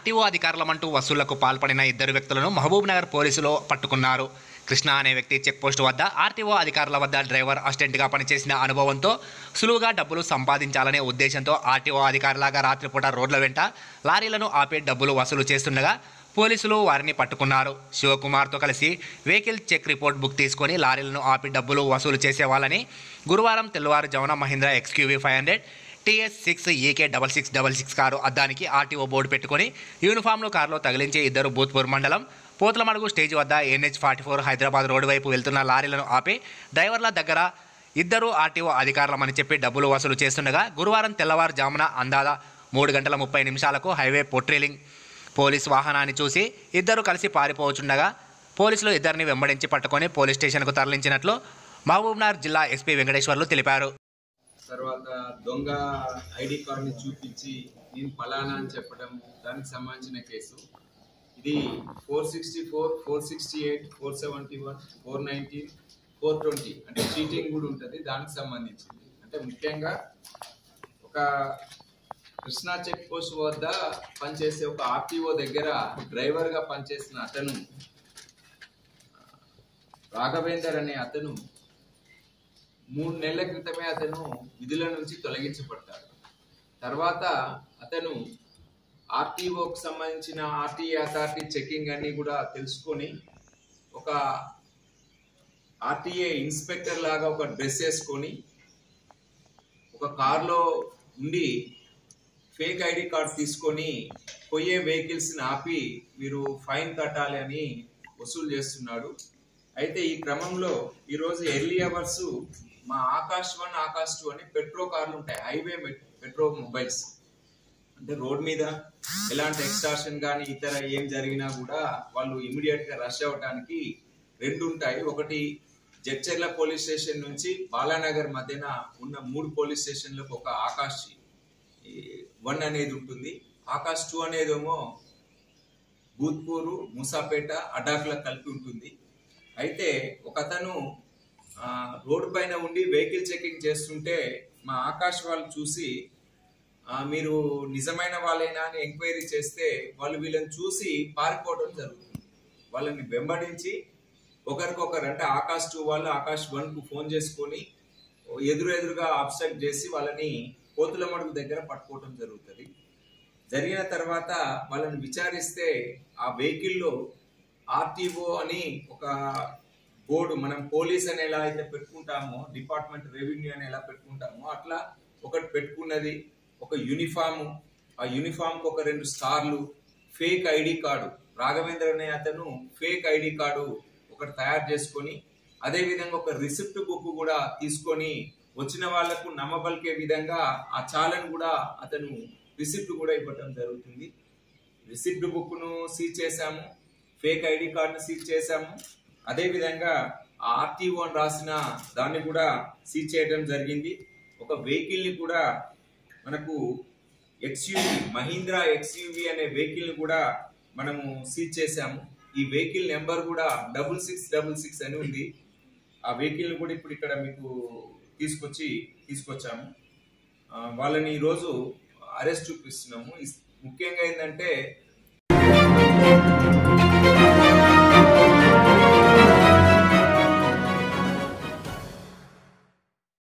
RTO అధికారులమంటూ వసూళ్లకు పాల్పడిన ఇద్దరు వ్యక్తులను మహబూబ్ నగర్ పోలీసులు పట్టుకున్నారు కృష్ణ అనే వ్యక్తి చెక్ పోస్ట్ వద్ద ఆర్టీఓ అధికారుల వద్ద డ్రైవర్ అసిస్టెంట్గా పనిచేసిన అనుభవంతో సులువుగా డబ్బులు సంపాదించాలనే ఉద్దేశంతో ఆర్టీఓ అధికారులాగా రాత్రిపూట రోడ్ల వెంట లారీలను ఆపి డబ్బులు వసూలు చేస్తుండగా పోలీసులు వారిని పట్టుకున్నారు శివకుమార్తో కలిసి వెహికల్ చెక్ రిపోర్ట్ బుక్ తీసుకొని లారీలను ఆపి డబ్బులు వసూలు చేసేవాళ్ళని గురువారం తెల్లవారుజామున Mahindra XUV five hundred TS six EK double six double six car అద్దానికి ఆర్టీఓ బోర్డు పెట్టుకొని యూనిఫామ్లో కారులో తగిలించే ఇద్దరు భూత్పూర్ మండలం పోతలమడుగు స్టేజ్ వద్ద NH forty four Hyderabad road వైపు వెళ్తున్న లారీలను ఆపి డ్రైవర్ల దగ్గర ఇద్దరు ఆర్టీఓ అధికారులమని చెప్పి డబ్బులు వసూలు చేస్తుండగా గురువారం తెల్లవారుజామున అందాద మూడు గంటల ముప్పై నిమిషాలకు హైవే పొట్రేలింగ్ పోలీస్ వాహనాన్ని చూసి ఇద్దరు కలిసి పారిపోవచుండగా పోలీసులు ఇద్దరిని వెంబడించి పట్టుకొని పోలీస్ స్టేషన్కు తరలించినట్లు మహబూబ్నగర్ జిల్లా ఎస్పీ వెంకటేశ్వర్లు తెలిపారు తర్వాత దొంగ ఐడి కార్డుని చూపించి నేను ఫలానా అని చెప్పడం దానికి సంబంధించిన కేసు ఇది four sixty four four sixty eight four seventy one four nineteen four twenty అంటే చీటింగ్ కూడా ఉంటుంది దానికి సంబంధించింది అంటే ముఖ్యంగా ఒక కృష్ణా చెక్ పోస్ట్ వద్ద పనిచేసే ఒక ఆర్టీఓ దగ్గర డ్రైవర్గా పనిచేసిన అతను రాఘవేందర్ అనే అతను మూడు నెలల క్రితమే అతను విధుల నుంచి తొలగించబడతాడు తర్వాత అతను ఆర్టీఓకి సంబంధించిన ఆర్టీఏ అథారిటీ చెకింగ్ అన్ని కూడా తెలుసుకొని ఒక ఆర్టీఏ ఇన్స్పెక్టర్ లాగా ఒక డ్రెస్ వేసుకొని ఒక కార్లో ఉండి ఫేక్ ఐడి కార్డ్ తీసుకొని పోయే వెహికల్స్ని ఆపి మీరు ఫైన్ కట్టాలి అని వసూలు చేస్తున్నాడు అయితే ఈ క్రమంలో ఈరోజు ఎర్లీ అవర్స్ మా ఆకాశ్ వన్ ఆకాశ్ టూ అని పెట్రో కార్లు ఉంటాయి హైవే పెట్రో మొబైల్స్ అంటే రోడ్ మీద ఎలాంటి ఎక్స్టార్షన్ కానీ ఇతర ఏం జరిగినా కూడా వాళ్ళు ఇమీడియట్ గా రష్ అవ్వడానికి రెండు ఉంటాయి ఒకటి జడ్చర్ల పోలీస్ స్టేషన్ నుంచి బాలానగర్ మధ్యన ఉన్న మూడు పోలీస్ స్టేషన్లకు ఒక ఆకాశ్ ఈ వన్ అనేది ఉంటుంది ఆకాశ్ టూ అనేదేమో భూత్పూరు మూసాపేట అడ్డాకులకు కలిపి ఉంటుంది అయితే ఒక అతను ఆ, రోడ్డు పైన ఉండి వెహికల్ చెకింగ్ చేస్తుంటే మా ఆకాశ్ వాళ్ళు చూసి ఆ, మీరు నిజమైన వాళ్ళేనా అని ఎంక్వైరీ చేస్తే వాళ్ళు వీళ్ళని చూసి పారిపోవడం జరుగుతుంది వాళ్ళని వెంబడించి ఒకరికొకరు అంటే ఆకాశ్ టూ వాళ్ళు ఆకాశ్ వన్ కు ఫోన్ చేసుకొని ఎదురు ఎదురుగా అబ్స్ట్రక్ట్ చేసి వాళ్ళని కోతుల మడుగు దగ్గర పట్టుకోవడం జరుగుతుంది జరిగిన తర్వాత వాళ్ళని విచారిస్తే ఆ వెహికల్లో ఆర్టీఓ అని ఒక బోర్డు మనం పోలీస్ అని ఎలా అయితే పెట్టుకుంటామో డిపార్ట్మెంట్ రెవెన్యూ అని ఎలా పెట్టుకుంటామో అట్లా ఒకటి పెట్టుకున్నది ఒక యూనిఫామ్ ఆ యూనిఫామ్ కు ఒక రెండు స్టార్లు ఫేక్ ఐడి కార్డు రాఘవేంద్ర అనే అతను ఫేక్ ఐడి కార్డు ఒకటి తయారు చేసుకొని అదే విధంగా ఒక రిసిప్ట్ బుక్ కూడా తీసుకొని వచ్చిన వాళ్లకు నమ్మబలికే విధంగా ఆ చాలను కూడా అతను రిసిప్ట్ కూడా ఇవ్వటం జరుగుతుంది రిసిప్ట్ బుక్ ను సీజ్ చేశాము ఫేక్ ఐడి కార్డును సీజ్ చేశాము అదే విధంగా ఆ ఆర్టీఓ అని రాసిన దాన్ని కూడా సీజ్ చేయడం జరిగింది ఒక వెహికల్ ని కూడా మనకు ఎక్స్యూవి మహీంద్రా ఎక్స్యూవి అనే వెహికల్ ని కూడా మనము సీజ్ చేశాము ఈ వెహికల్ నెంబర్ కూడా డబుల్ సిక్స్ డబుల్ సిక్స్ అని ఉంది ఆ వెహికల్ కూడా ఇప్పుడు ఇక్కడ మీకు తీసుకొచ్చి తీసుకొచ్చాము ఆ, వాళ్ళని ఈరోజు అరెస్ట్ చూపిస్తున్నాము ఇస్- ముఖ్యంగా ఏంటంటే